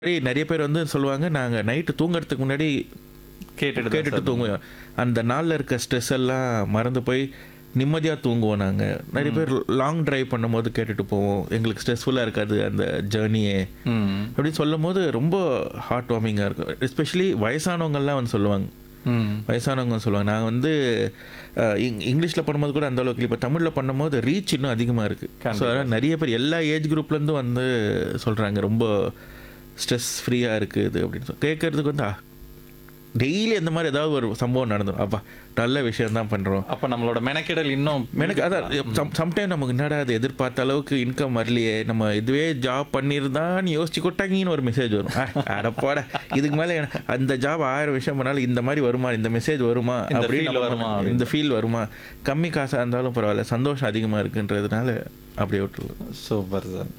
மாதிரி நிறைய பேர் வந்து சொல்லுவாங்க நாங்கள் நைட்டு தூங்குறதுக்கு முன்னாடி கேட்டுட்டு கேட்டுட்டு தூங்குவோம் அந்த நாளில் இருக்க ஸ்ட்ரெஸ் எல்லாம் மறந்து போய் நிம்மதியாக தூங்குவோம் நாங்கள் நிறைய பேர் லாங் டிரைவ் பண்ணும்போது கேட்டுட்டு போவோம் எங்களுக்கு ஸ்ட்ரெஸ்ஃபுல்லாக இருக்காது அந்த ஜேர்னியே ம் அப்படின்னு சொல்லும் போது ரொம்ப ஹார்ட் வார்மிங்காக இருக்கும் எஸ்பெஷலி வயசானவங்கெல்லாம் வந்து சொல்லுவாங்க ம் வயசானவங்க சொல்லுவாங்க நான் வந்து அஹ், இங் இங்கிலீஷில் பண்ணும்போது கூட அந்த அளவுக்கு இப்போ தமிழில் பண்ணும்போது ரீச் இன்னும் அதிகமாக இருக்குது ஸோ அதனால் நிறைய பேர் எல்லா ஏஜ் குரூப்லேருந்து வந்து சொல்கிறாங்க ரொம்ப ஸ்ட்ரெஸ் ஃப்ரீயாக இருக்குது அப்படின்னு சொல்லி கேட்கறதுக்கு வந்து டெய்லி அந்த மாதிரி ஏதாவது ஒரு சம்பவம் நடந்துடும் அப்பா நல்ல விஷயம் தான் பண்ணுறோம் அப்ப நம்மளோட மெனக்கெடல் இன்னும் எனக்கு அதான் சம்டைம் நமக்கு என்னடா அது எதிர்பார்த்த அளவுக்கு இன்கம் வரலையே நம்ம இதுவே ஜாப் பண்ணியிருந்தான்னு யோசிச்சு கொட்டாங்கன்னு ஒரு மெசேஜ் வரும் அடப்பாட இதுக்கு மேலே அந்த ஜாப் ஆயிரம் விஷயம் பண்ணாலும் இந்த மாதிரி வருமா இந்த மெசேஜ் வருமா இந்த அப்படின்னு feel நம்ம- வருமா இந்த ஃபீல் வருமா கம்மி காசாக இருந்தாலும் பரவாயில்ல சந்தோஷம் அதிகமாக இருக்குன்றதுனால அப்படியே விட்டுருவோம் சூப்பர் சார்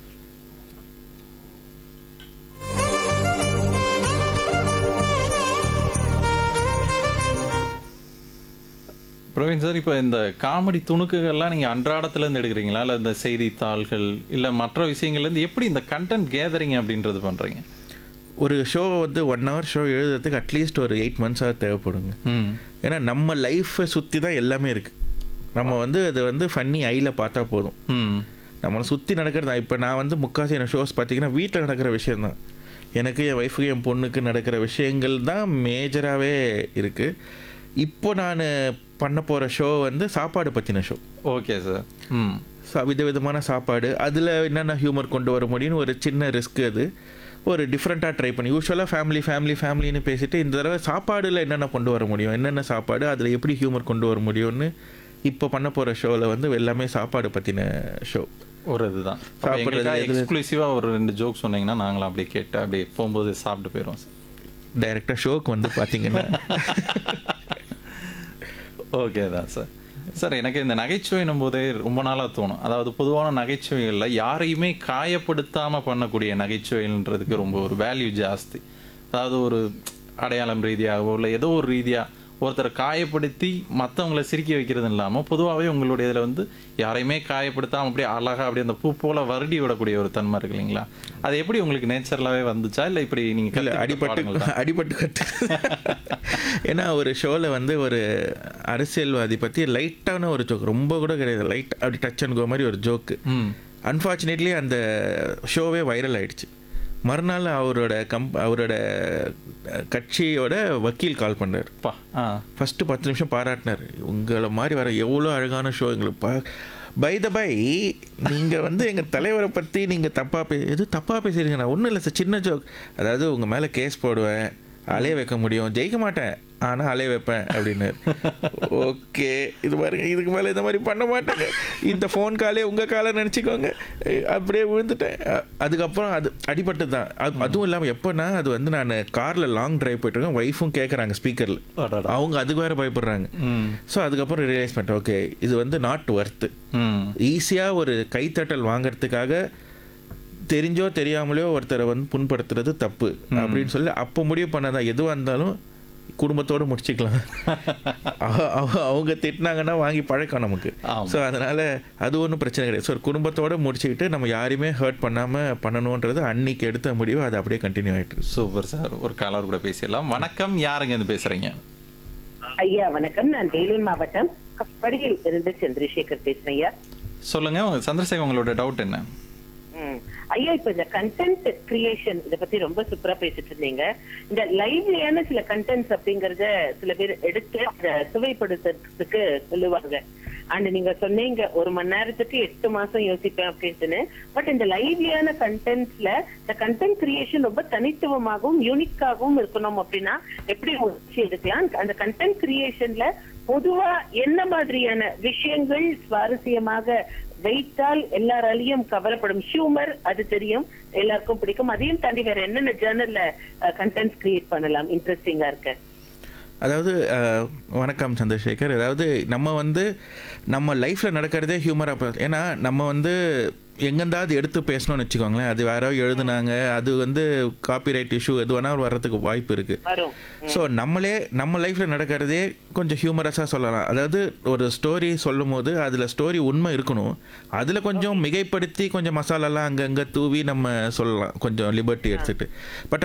பிரவீன் சார் இப்போ இந்த காமெடி துணுக்குகள்லாம் நீங்கள் அன்றாடத்துலேருந்து எடுக்கிறீங்களா இல்லை இந்த செய்தித்தாள்கள் இல்லை மற்ற விஷயங்கள்லேருந்து எப்படி இந்த கண்டென்ட் கேதரிங் அப்படின்றது பண்ணுறீங்க ஒரு ஷோ வந்து ஒன் ஹவர் ஷோ எழுதுறதுக்கு அட்லீஸ்ட் ஒரு எயிட் மந்த்ஸாக தேவைப்படுங்க ம் ஏன்னா நம்ம லைஃப்பை சுற்றி தான் எல்லாமே இருக்குது நம்ம வந்து அது வந்து ஃபன்னி ஐயில் பார்த்தா போதும் ம் நம்மளை சுற்றி நடக்கிறது இப்போ நான் வந்து முக்காசி என்ன ஷோஸ் பார்த்தீங்கன்னா வீட்டில் நடக்கிற விஷயந்தான் எனக்கு என் ஒய்ஃபுக்கு என் பொண்ணுக்கு நடக்கிற விஷயங்கள் தான் மேஜராகவே இருக்குது இப்போ நான் பண்ண போகிற ஷோ வந்து சாப்பாடு பற்றின ஷோ ஓகே சார் ம் சா- விதவிதமான சாப்பாடு அதில் என்னென்ன ஹியூமர் கொண்டு வர முடியும்னு ஒரு சின்ன ரிஸ்க் அது ஒரு டிஃப்ரெண்ட்டாக ட்ரை பண்ணி யூஸ்வலாக ஃபேமிலி ஃபேமிலி ஃபேமிலின்னு பேசிட்டு இந்த தடவை சாப்பாடில் என்னென்ன கொண்டு வர முடியும் என்னென்ன சாப்பாடு அதில் எப்படி ஹியூமர் கொண்டு வர முடியும்னு இப்போ பண்ண போகிற ஷோவில் வந்து எல்லாமே சாப்பாடு பற்றின ஷோ ஒரு இதுதான் சாப்பிடுறது எது- எக்ஸ்க்ளூசிவாக ஒரு ரெண்டு ஜோக் சொன்னீங்கன்னா நாங்களும் அப்படியே கேட்டு அப்படியே போகும்போது சாப்பிட்டு போயிடுவோம் சார் டைரெக்டாக ஷோக்கு வந்து பார்த்தீங்கன்னா ஓகே தான் சார் சார் எனக்கு இந்த நகைச்சுவைன்னும் போதே ரொம்ப நாளாக தோணும் அதாவது பொதுவான நகைச்சுவைகளில் யாரையுமே காயப்படுத்தாமல் பண்ணக்கூடிய நகைச்சுவைன்றதுக்கு ரொம்ப ஒரு வேல்யூ ஜாஸ்தி அதாவது ஒரு அடையாளம் ரீதியாகவோ இல்லை ஏதோ ஒரு ரீதியாக ஒருத்தரை காயப்படுத்தி மற்றவங்களை சிரிக்க வைக்கிறது இல்லாமல் பொதுவாகவே உங்களுடைய இதில் வந்து யாரையுமே காயப்படுத்தாமல் அப்படியே அழகாக அப்படியே அந்த பூ போல வருடி விடக்கூடிய ஒரு தன்மை இருக்கு இல்லைங்களா அது எப்படி உங்களுக்கு நேச்சுரலாகவே வந்துச்சா இல்லை இப்படி இல்லை நீங்கள் அடிபட்டு அடிபட்டு கட்டு ஏன்னா ஒரு ஷோவில் வந்து ஒரு அரசியல்வாதி பற்றி லைட்டான ஒரு ஜோக் ரொம்ப கூட கிடையாது லைட் அப்படி டச் அண்ட் கோ மாதிரி ஒரு ஜோக்கு ம் அன்ஃபார்ச்சுனேட்லி அந்த ஷோவே வைரல் ஆயிடுச்சு மறுநாள் அவரோட கம்ப் அவரோட அஹ், கட்சியோட வக்கீல் கால் பண்ணார் பா ஆ ஃபஸ்ட்டு பத்து நிமிஷம் பாராட்டினார் உங்களை மாதிரி வர எவ்வளோ அழகான ஷோ எங்களுக்கு பா பை த பை நீங்கள் வந்து எங்கள் தலைவரை பற்றி நீங்கள் தப்பாக பே எது தப்பாக பேசுறீங்க நான் ஒன்றும் இல்லை சார் சின்ன ஜோக் அதாவது உங்கள் மேலே கேஸ் போடுவேன் அலைய வைக்க முடியும் ஜெயிக்க மாட்டேன் ஆனால் அலைய வைப்பேன் அப்படின்னு ஓகே இது பாருங்க இதுக்கு மேலே இந்த மாதிரி பண்ண மாட்டேங்க இந்த ஃபோன் காலே உங்கள் காலை நினச்சிக்கோங்க அப்படியே விழுந்துட்டேன் அ- அதுக்கப்புறம் அது அடிபட்டு தான் அது- அதுவும் இல்லாமல் எப்போனா அது வந்து நான் காரில் லாங் டிரைவ் போயிட்டுருக்கேன் ஒய்ஃபும் கேட்குறாங்க ஸ்பீக்கரில் அடடா. அவங்க அதுக்கு வேற பயப்படுறாங்க ம் ஸோ அதுக்கப்புறம் ரியலைஸ் பண்ணிட்டேன் ஓகே இது வந்து நாட் ஒர்த்து ம் ஈஸியாக ஒரு கைத்தட்டல் வாங்குறதுக்காக தெரிஞ்சோ தெரியாமலையோ ஒருத்தரை வந்து புண்படுத்துறது தப்பு அப்படின்னு சொல்லி அப்போ முடிவு பண்ணதான் எதுவாக இருந்தாலும் குடும்பத்தோடு முடிச்சுக்கலாம் அவ- அவ- அவங்க திட்டினாங்கன்னா வாங்கி பழக்கம் நமக்கு ஆமா. ஸோ அதனால் அது ஒன்றும் பிரச்சனை கிடையாது ஸோ குடும்பத்தோடு முடிச்சுக்கிட்டு நம்ம யாரையுமே ஹர்ட் பண்ணாமல் பண்ணணுன்றது அன்னைக்கு எடுத்த முடிவு அது அப்படியே கண்டினியூ ஆகிட்டு இருக்கு சூப்பர் சார் ஒரு காலர் கூட பேசிடலாம் வணக்கம் யாருங்க இருந்து பேசுறீங்க ஐயா வணக்கம் நான் வேலூர் மாவட்டம் கப்படியில் இருந்து சந்திரசேகர் பேசுறேன் ஐயா சொல்லுங்க உங்க சந்திரசேகர் உங்களோட டவுட் என்ன ம். ஐயா இப்ப இந்த கண்டென்ட் கிரியேஷன் இத பத்தி ரொம்ப சூப்பரா பேசிட்டு இருந்தீங்க இந்த லைவ்லியான சில கண்டென்ட்ஸ் அப்படிங்கறத சில பேர் எடுத்து அதை சுவைப்படுத்துறதுக்கு சொல்லுவாங்க அண்ட் நீங்க சொன்னீங்க ஒரு மணி நேரத்துக்கு எட்டு மாசம் யோசிப்பேன் அப்படின்ட்டுன்னு பட் இந்த லைவ்லியான கண்டென்ட்ஸ்ல இந்த கண்டென்ட் கிரியேஷன் ரொம்ப தனித்துவமாகவும் யூனிக்காகவும் இருக்கணும் அப்படின்னா எப்படி முயற்சி எடுக்கலாம் அந்த கண்டென்ட் கிரியேஷன்ல பொதுவா என்ன மாதிரியான விஷயங்கள் சுவாரஸ்யமாக வைத்தால் எல்லாராலையும் கவரப்படும் ஹியூமர் அது தெரியும் எல்லாருக்கும் பிடிக்கும் அதையும் தாண்டி வேற என்னென்ன ஜேர்னல்ல கண்டென்ட்ஸ் கிரியேட் பண்ணலாம் இன்ட்ரெஸ்டிங்கா இருக்கு அதாவது அஹ், வணக்கம் சந்திரசேகர் அதாவது நம்ம வந்து நம்ம லைஃப்பில் நடக்கிறதே ஹியூமராக ஏன்னா நம்ம வந்து எங்கேருந்தாவது எடுத்து பேசணும்னு வச்சுக்கோங்களேன் அது யாரோ எழுதுனாங்க அது வந்து காப்பிரைட் இஷ்யூ எது வேணாலும் வர்றதுக்கு வாய்ப்பு இருக்குது வரும் ஸோ நம்மளே நம்ம லைஃப்பில் நடக்கிறதே கொஞ்சம் ஹியூமரஸாக சொல்லலாம் அதாவது ஒரு ஸ்டோரி சொல்லும் போது அதில் ஸ்டோரி உண்மை இருக்கணும் அதில் கொஞ்சம் மிகைப்படுத்தி கொஞ்சம் மசாலாலாம் அங்கங்கே தூவி நம்ம சொல்லலாம் கொஞ்சம் லிபர்ட்டி எடுத்துகிட்டு பட்